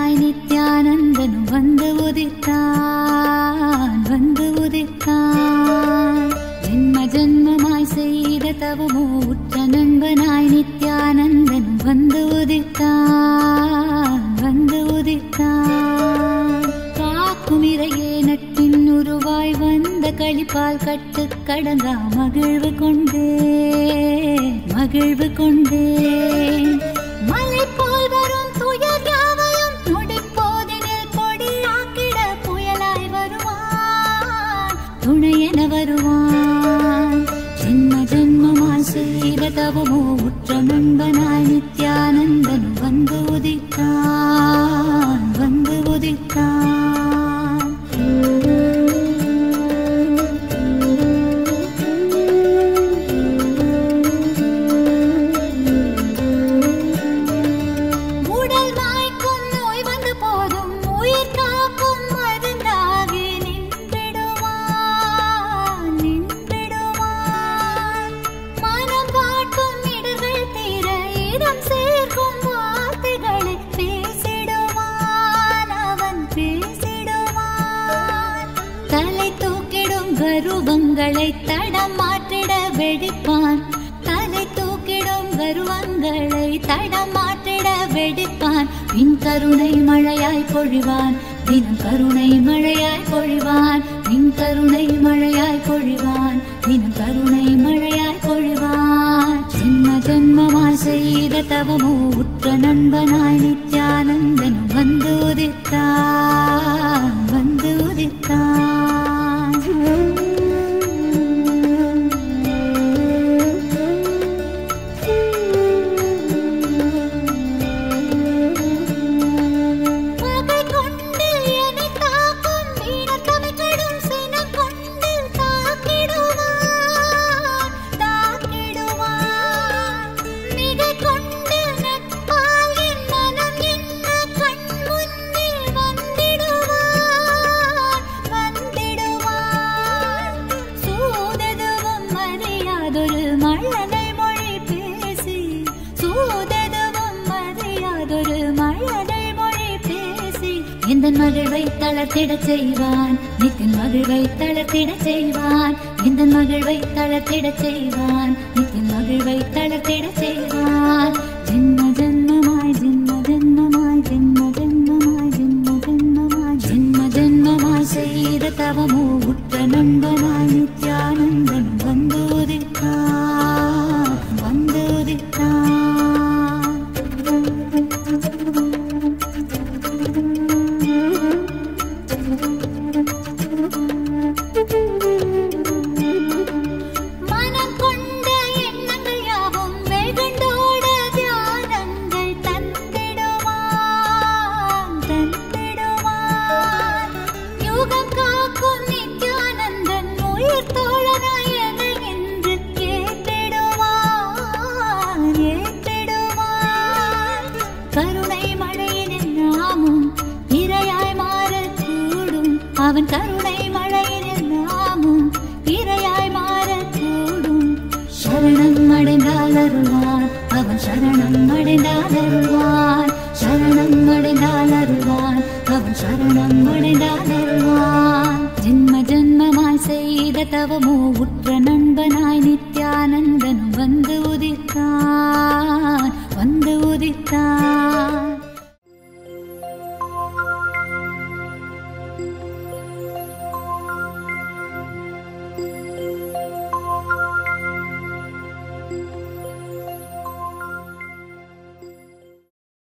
ஜன்மனாய் நித்யானந்தனும் வந்து உதித்தான் வந்து உதித்தான் ஜென்ம ஜென்மமாய் செய்த தவமோ உற்ற நண்பனாய் நித்யானந்தனும் வந்து உதித்தான் வந்து உதித்தான் காக்கும் இறையே நட்பின் உருவாய் வந்த களிப்பால் கட்டு கடங்கா மகிழ்வு கொண்டே மகிழ்வு கொண்டே மலை போல் வரும் துயர் யாவையும் நொடிப்போதினில் கொடியாக்கிட புயலாய் வருவான் துணையென வருவான் ஜென்ம ஜென்மமாய் செய்த தவமோ உற்ற நண்பனாய் நித்யானந்தன் வந்து உதித்தான் வந்து உதித்தான் உடல் மாய்க்கும் நோய் வந்த போதும் உயிர் காக்கும் மருந்தாகி நின்றிடுவான் நின்றிடுவான் மனம் காட்டும் இடர்கள் தீர இடம் சேர்க்கும் வார்த்தைகளை பேசிடுவான் அவன் பேசிடுவான் தலை தூக்கிடும் கருவங்களை தடம் மாற்றிட வெடிப்பான் தலை தூக்கிடும் கருவங்களை தடம் மாற்றிட வெடிப்பான் பின் கருணை மழையாய் பொழிவான் தினம் கருணை மழையாய் பொழிவான் பின் கருணை மழையாய் பொழிவான் தினம் கருணை மழையாய் பொழிவான் ஜென்ம ஜென்மமாய் செய்த தவமோ உற்ற நண்பனாய் நித்யானந்தன் வந்து உதித்தான் வந்து உதித்தான் பகை கொண்டு என்னை தாக்கும் வீணத்தமை கடும் சினம் கொண்டு தாக்கிடுவான் தாக்கிடுவான் மிகை கொண்டு நட்பால் என் மனம் என்ன கண் முன்னே வந்திடுவான் வந்திடுவான் சூததுவும் அறியாதொரு மழலை மொழி பேசி சூததுவும் அறியாதொரு மழலை மொழி பேசி எந்த மகிழ்வை தளர்த்திடச் செய்வான் நித்தின் மகிழ்வை தளர்த்திடச் செய்வான் எந்த மகிழ்வை தளர்த்திடச் செய்வான் நித்தின் மகிழ்வை தளர்த்திடச் செய்வான் ஜென்ம ஜென்மமாய் ஜென்ம ஜென்மமாய் ஜென்ம ஜென்மமாய் ஜென்ம ஜென்மமாய் ஜென்ம ஜென்மமாய் செய்த தவமோ உற்ற நண்பனாய் நித்யானந்தன் வந்து உதித்தான் வந்து உதித்தான் மனம் கொண்ட எண்ணங்கள் யாவும் வெகுண்டோட தியானங்கள் தந்திடுவான் தந்திடுவான் யுகம் காக்கும் நித்யானந்தன் உயிர் தோழனாயனை என்று ஏற்றிடுவான் ஏற்றிடுவான் கருணை மழையினில் நாமும் இரையாய் மாறக்கூடும் அவன் கருணை மழையினில் நாமும் இரையாய் மாறக்கூடும் சரணம் அடைந்தால் அருள்வான் அவன் சரணம் அடைந்தால் அருள்வான் சரணம் அடைந்தால் அருள்வான் அவன் சரணம் அடைந்தால் அருள்வான் ஜென்ம ஜென்மமாய் செய்த தவமோ உற்ற